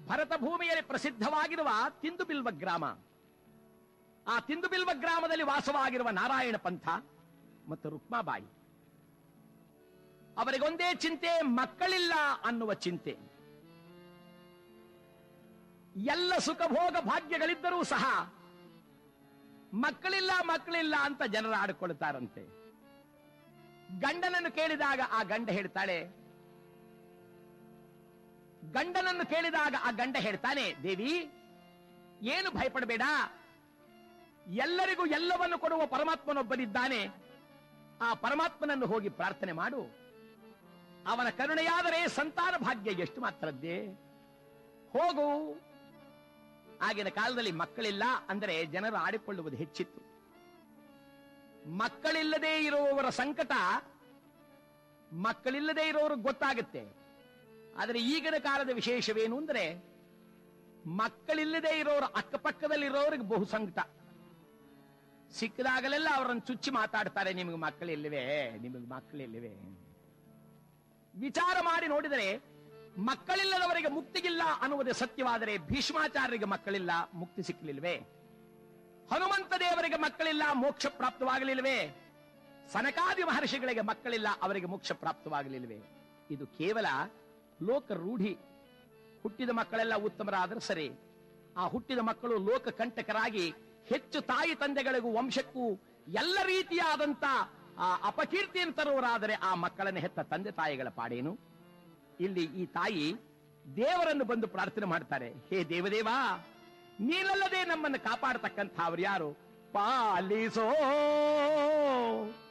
ಭರತ ಭೂಮಿಯಲ್ಲಿ ಪ್ರಸಿದ್ಧವಾಗಿರುವ ತಿಂದುಬಿಲ್ವ ಗ್ರಾಮ ಆ ತಿಂದುಬಿಲ್ವ ಗ್ರಾಮದಲ್ಲಿ ವಾಸವಾಗಿರುವ ನಾರಾಯಣ ಪಂಥ ಮತ್ತು ರುಕ್ಮಾಬಾಯಿ ಅವರಿಗೊಂದೇ ಚಿಂತೆ ಮಕ್ಕಳಿಲ್ಲ ಅನ್ನುವ ಚಿಂತೆ ಎಲ್ಲ ಸುಖಭೋಗ ಭಾಗ್ಯಗಳಿದ್ದರೂ ಸಹ ಮಕ್ಕಳಿಲ್ಲ ಮಕ್ಕಳಿಲ್ಲ ಅಂತ ಜನರು ಆಡಿಕೊಳ್ತಾರಂತೆ ಗಂಡನನ್ನು ಕೇಳಿದಾಗ ಆ ಗಂಡ ಹೇಳ್ತಾಳೆ ಗಂಡನನ್ನು ಕೇಳಿದಾಗ ಆ ಗಂಡ ಹೇಳ್ತಾನೆ ದೇವಿ ಏನು ಭಯಪಡಬೇಡ ಎಲ್ಲರಿಗೂ ಎಲ್ಲವನ್ನು ಕೊಡುವ ಪರಮಾತ್ಮನೊಬ್ಬನಿದ್ದಾನೆ ಆ ಪರಮಾತ್ಮನನ್ನು ಹೋಗಿ ಪ್ರಾರ್ಥನೆ ಮಾಡು ಅವನ ಕರುಣೆಯಾದರೆ ಸಂತಾನ ಭಾಗ್ಯ ಎಷ್ಟು ಮಾತ್ರದ್ದೇ ಹೋಗು ಆಗಿನ ಕಾಲದಲ್ಲಿ ಮಕ್ಕಳಿಲ್ಲ ಅಂದರೆ ಜನರು ಆಡಿಕೊಳ್ಳುವುದು ಹೆಚ್ಚಿತ್ತು ಮಕ್ಕಳಿಲ್ಲದೆ ಇರುವವರ ಸಂಕಟ ಮಕ್ಕಳಿಲ್ಲದೆ ಇರೋರು ಗೊತ್ತಾಗುತ್ತೆ ಆದರೆ ಈಗಿನ ಕಾಲದ ವಿಶೇಷವೇನು ಅಂದರೆ ಮಕ್ಕಳಿಲ್ಲದೆ ಇರೋರು ಅಕ್ಕಪಕ್ಕದಲ್ಲಿರೋರಿಗೆ ಬಹು ಸಂಕಟ ಸಿಕ್ಕಿದಾಗಲೆಲ್ಲ ಅವರನ್ನು ಚುಚ್ಚಿ ಮಾತಾಡ್ತಾರೆ ನಿಮಗೆ ಮಕ್ಕಳಿಲ್ಲವೇ ನಿಮಗೆ ಮಕ್ಕಳಿಲ್ಲವೇ ವಿಚಾರ ಮಾಡಿ ನೋಡಿದರೆ ಮಕ್ಕಳಿಲ್ಲದವರಿಗೆ ಮುಕ್ತಿಗಿಲ್ಲ ಅನ್ನುವುದೇ ಸತ್ಯವಾದರೆ ಭೀಷ್ಮಾಚಾರ್ಯರಿಗೆ ಮಕ್ಕಳಿಲ್ಲ ಮುಕ್ತಿ ಸಿಕ್ಕಲಿಲ್ವೇ ಹನುಮಂತ ದೇವರಿಗೆ ಮಕ್ಕಳಿಲ್ಲ ಮೋಕ್ಷ ಪ್ರಾಪ್ತವಾಗಲಿಲ್ವೇ ಸನಕಾದಿ ಮಹರ್ಷಿಗಳಿಗೆ ಮಕ್ಕಳಿಲ್ಲ ಅವರಿಗೆ ಮೋಕ್ಷ ಪ್ರಾಪ್ತವಾಗಲಿಲ್ವೇ ಇದು ಕೇವಲ ಲೋಕ ರೂಢಿ ಹುಟ್ಟಿದ ಮಕ್ಕಳೆಲ್ಲ ಉತ್ತಮರಾದರೆ ಸರಿ ಆ ಹುಟ್ಟಿದ ಮಕ್ಕಳು ಲೋಕ ಕಂಟಕರಾಗಿ ಹೆಚ್ಚು ತಾಯಿ ತಂದೆಗಳಿಗೂ ವಂಶಕ್ಕೂ ಎಲ್ಲ ರೀತಿಯಾದಂತ ಆ ಅಪಕೀರ್ತಿಯನ್ನು ತರುವರಾದರೆ ಆ ಮಕ್ಕಳನ್ನು ಹೆತ್ತ ತಂದೆ ತಾಯಿಗಳ ಪಾಡೇನು ಇಲ್ಲಿ ಈ ತಾಯಿ ದೇವರನ್ನು ಬಂದು ಪ್ರಾರ್ಥನೆ ಮಾಡ್ತಾರೆ ಹೇ ದೇವದೇವಾ ನೀನಲ್ಲದೆ ನಮ್ಮನ್ನು ಕಾಪಾಡತಕ್ಕಂಥ ಅವ್ರು ಯಾರು ಪಾಲಿಸೋ